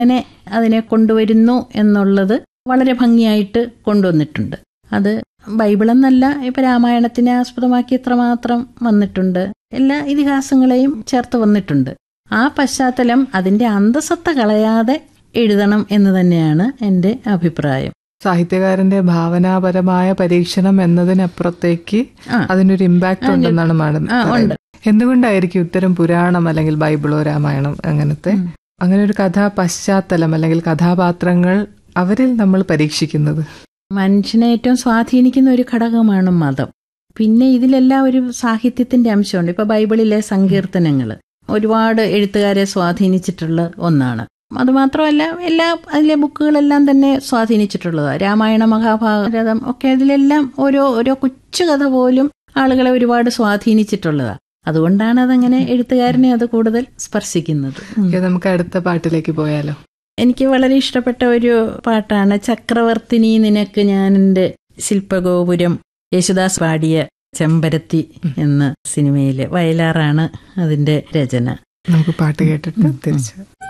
എങ്ങനെ അതിനെ കൊണ്ടുവരുന്നു എന്നുള്ളത് വളരെ ഭംഗിയായിട്ട് കൊണ്ടുവന്നിട്ടുണ്ട് അത് ബൈബിളെന്നല്ല ഇപ്പൊ രാമായണത്തിനെ ആസ്പദമാക്കി എത്രമാത്രം വന്നിട്ടുണ്ട് എല്ലാ ഇതിഹാസങ്ങളെയും ചേർത്ത് വന്നിട്ടുണ്ട് ആ പശ്ചാത്തലം അതിന്റെ അന്തസത്ത കളയാതെ എഴുതണം എന്ന് തന്നെയാണ് എൻ്റെ അഭിപ്രായം സാഹിത്യകാരന്റെ ഭാവനാപരമായ പരീക്ഷണം എന്നതിനപ്പുറത്തേക്ക് ആ. അതിനൊരു ഇമ്പാക്ട് ഉണ്ടെന്നാണ് മാഡം ആ, ഉണ്ട്. പറയുന്നത്. എന്തുകൊണ്ടായിരിക്കും ഇത്തരം പുരാണം അല്ലെങ്കിൽ ബൈബിളോ രാമായണം അങ്ങനത്തെ അങ്ങനെ ഒരു കഥാ പശ്ചാത്തലം അല്ലെങ്കിൽ കഥാപാത്രങ്ങൾ അവരിൽ നമ്മൾ പരീക്ഷിക്കുന്നത് മനുഷ്യനെ ഏറ്റവും സ്വാധീനിക്കുന്ന ഒരു ഘടകമാണ് മതം പിന്നെ ഇതിലെല്ലാം ഒരു സാഹിത്യത്തിന്റെ അംശമുണ്ട് ഇപ്പൊ ബൈബിളിലെ സങ്കീർത്തനങ്ങൾ ഒരുപാട് എഴുത്തുകാരെ സ്വാധീനിച്ചിട്ടുള്ള ഒന്നാണ് അതുമാത്രമല്ല എല്ലാ അതിലെ ബുക്കുകളെല്ലാം തന്നെ സ്വാധീനിച്ചിട്ടുള്ളതാണ് രാമായണ മഹാഭാരതം ഒക്കെ അതിലെല്ലാം ഓരോ ഓരോ കൊച്ചു കഥ പോലും ആളുകളെ ഒരുപാട് സ്വാധീനിച്ചിട്ടുള്ളതാണ് അതുകൊണ്ടാണ് അതങ്ങനെ എഴുത്തുകാരനെ അത് കൂടുതൽ സ്പർശിക്കുന്നത് ഉം. ഓക്കേ, നമുക്ക് അടുത്ത പാട്ടിലേക്ക് പോയാലോ എനിക്ക് വളരെ ഇഷ്ടപ്പെട്ട ഒരു പാട്ടാണ് ചക്രവർത്തിനി നിനക്ക് ഞാൻ എൻ്റെ ശില്പഗോപുരം യേശുദാസ് പാടിയ ചെമ്പരത്തി എന്ന സിനിമയിലെ വയലാറാണ് അതിന്റെ രചന നമുക്ക് പാട്ട് കേട്ടിട്ട് തിരിച്ചു